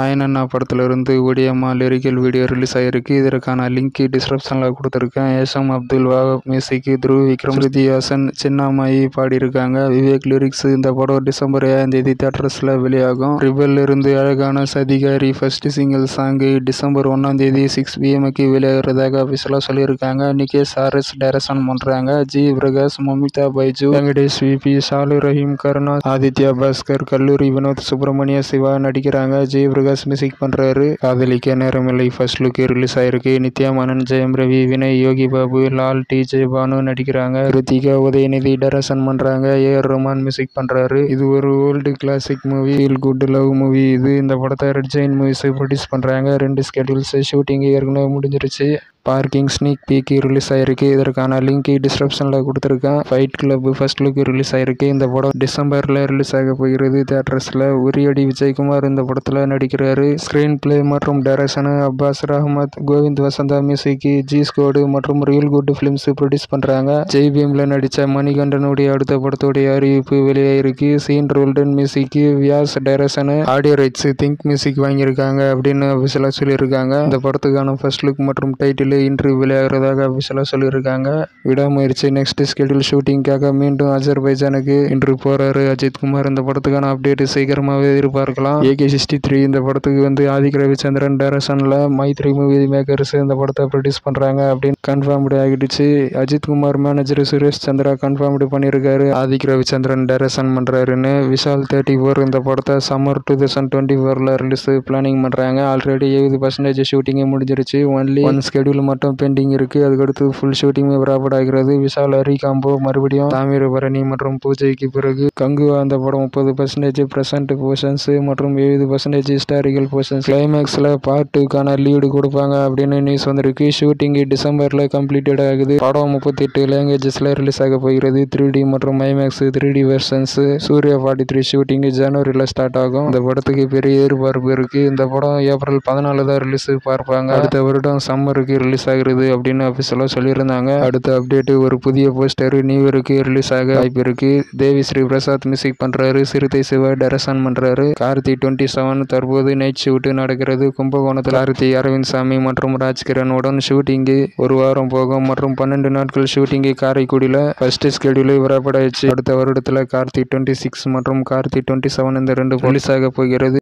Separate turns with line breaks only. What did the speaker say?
அயனண்ணா படத்திலிருந்து ஒடியம்மா lyrical video release ஆகிருக்கு இதற்கான லிங்க் டிஸ்கிரிப்ஷனில் கொடுத்துருக்கேன் ஏஷம் அப்துல் வாஹப் மியூசிக் துருவ் விக்ரம் ஸ்ருதி ஹாசன் சின்னாமாயி பாடியிருக்காங்க விவேக் லிரிக்ஸ் இந்த படம் டிசம்பர் ஏழாம் தேதி தேட்டர்ஸில் வெளியாகும் ரிபல் இருந்து அழகான சதிகாரி ஃபர்ஸ்ட் சிங்கிள் சாங்கு டிசம்பர் ஒன்றாம் தேதி சிக்ஸ் பிஎம்க்கு வெளியாகிறதாக அஃபிஷியலாக சொல்லியிருக்காங்க நிகேஷ் ஆர்எஸ் டைரக்ஷன் பண்ணுறாங்க ஜி பிரகாஷ் மமிதா பைஜு வெங்கடேஷ் விபி ஷாலு ரஹீம் கருணா ஆதித்யா பாஸ்கர் கல்லூரி வினோத் சுப்பிரமணிய சிவா நடிக்கிறாங்க ஜெய் பிரகாஷ் மியூசிக் பண்றாரு காதலிக்க நேரமில்லை ஃபர்ஸ்ட் லுக் ரிலீஸ் ஆயிருக்கு நித்யா மேனன் ஜெயம் ரவி வினய் யோகி பாபு லால் டி ஜே பானு நடிக்கிறாங்க ரித்திகா உதயநிதி டைரக்ஷன் பண்றாங்க ஏ ஆர் ரஹ்மான் மியூசிக் பண்றாரு இது ஒரு old classic movie feel good love movie இது இந்த படத்தை ரெட் ஜெயின் மூவிஸ் ப்ரொடியூஸ் பண்றாங்க ரெண்டு ஸ்கெடியூல்ஸ் ஷூட்டிங் ஏற்கனவே முடிஞ்சிருச்சு பார்க்கிங் ஸ்னீக் பீக் ரிலீஸ் ஆயிருக்கு இதற்கான லிங்க் டிஸ்கிரிப்ஷனில் கொடுத்துருக்கேன் fight club first look release ஆயிருக்கு இந்த படம் டிசம்பரில் ரிலீஸ் ஆக போகிறது தேட்டர்ஸில் உரியடி விஜயகுமார் இந்த படத்தில் நடிக்கிறாரு ஸ்க்ரீன் பிளே மற்றும் direction Abbas Rahmath Govind Vasantha music G squad மற்றும் ரியல் குட் ஃபிலிம்ஸ் ப்ரொடியூஸ் பண்ணுறாங்க ஜெய் பீமில் நடித்த மணிகண்டனுடைய அடுத்த படத்துடைய அறிவிப்பு வெளியாயிருக்கு Sean Roldan music Vyas direction audio rights think music வாங்கியிருக்காங்க அப்படின்னு அஃபிஷியலாக சொல்லியிருக்காங்க இந்த படத்துக்கான ஃபர்ஸ்ட் லுக் மற்றும் டைட்டில் இன்று வெளியாகிறதாக அஃபிஷியலாக சொல்லியிருக்காங்க விடாமுயற்சி நெக்ஸ்ட் ஸ்கெடியூல் ஷூட்டிங்காக மீண்டும் அஜர்பைஜானுக்கு இன்று போறாரு அஜித் குமார் இந்த படத்துக்கான அப்டேட் சீக்கிரமாகவே எதிர்பார்க்கலாம் ஏகே சிக்ஸ்டி த்ரீ இந்த படத்துக்கு வந்து ஆதிக் ரவிச்சந்திரன் டைரக்ஷனில் மைத்ரி மூவி மேக்கர்ஸ் இந்த படத்தை ப்ரொடியூஸ் பண்ணுறாங்க அப்படின்னு கன்ஃபார்ம்டு ஆகிடுச்சு அஜித் குமார் மேனேஜர் சுரேஷ் சந்திரா கன்ஃபார்ம்டு பண்ணியிருக்காரு ஆதிக் ரவிச்சந்திரன் டைரக்ஷன் பண்ணுறாருன்னு விஷால் தேர்ட்டி ஃபோர் இந்த படத்தை சம்மர் டூ தௌசண்ட் டுவெண்ட்டி ஃபோரில் ரிலீஸ் பிளானிங் பண்ணுறாங்க ஆல்ரெடி எழுபது பர்சன்டேஜ் ஷூட்டிங்கே முடிஞ்சிருச்சு ஒன்லி ஒன் ஸ்கெடியூல் மட்டும் பெண்டிங் இருக்குது அதுக்கடுத்து ஃபுல் ஷூட்டிங் ப்ராப்பர்ட் ஆகிறது விஷால் ஹரி காம்போ மறுபடியும் தாமிரபரணி மற்றும் பூஜைக்கு பிறகு கங்குவா அந்த படம் முப்பது பர்சன்டேஜ் ப்ரெசன்ட் போர்ஷன்ஸ் மற்றும் எழுபது பர்சன்டேஜ் ஹிஸ்டாரிக்கல் போர்ஷன்ஸ் கிளைமேக்ஸில் பாட்டுக்கான லீடு கொடுப்பாங்க அப்படின்னு நியூஸ் வந்திருக்கு ஷூட்டிங் டிசம்பரில் கம்ப்ளீட்டட் ஆகுது படம் முப்பத்தெட்டு லாங்குவேஜஸில் ரிலீஸ் ஆக போகிறது த்ரீ டி மற்றும் IMAX three D versions Suriya forty three shooting ஜனவரியில் ஸ்டார்ட் ஆகும் இந்த படத்துக்கு பெரிய எதிர்பார்ப்பு இருக்குது இந்த படம் ஏப்ரல் பதினாலு தான் ரிலீஸ் பார்ப்பாங்க அடுத்த வருடம் சம்மருக்கு ரிலீஸ் ஆகிறது அப்படின்னு அஃபிஷியலாக சொல்லியிருந்தாங்க அடுத்த அப்டேட்டு ஒரு புதிய போஸ்டர் நியூ இயருக்கு ரிலீஸ் ஆக வாய்ப்பு இருக்கு தேவி ஸ்ரீ பிரசாத் மியூசிக் பண்றாரு சிறுத்தை சிவா டைரக்ஷன் பண்றாரு கார்த்தி டுவெண்ட்டி செவன் தற்போது நைட் ஷூட் நடக்கிறது கும்பகோணத்தில் கார்த்தி அரவிந்த் சாமி மற்றும் ராஜ்கிரனுடன் ஷூட்டிங்கு ஒரு வாரம் போகும் மற்றும் பன்னெண்டு நாட்கள் ஷூட்டிங்கு காரைக்குடியில் ஃபர்ஸ்ட் ஸ்கெடியூல் வரப்படாச்சு அடுத்த வருடத்தில் கார்த்தி டுவெண்ட்டி சிக்ஸ் மற்றும் கார்த்தி டுவெண்ட்டி செவன் இந்த ரெண்டு ரிலீஸ் ஆக போகிறது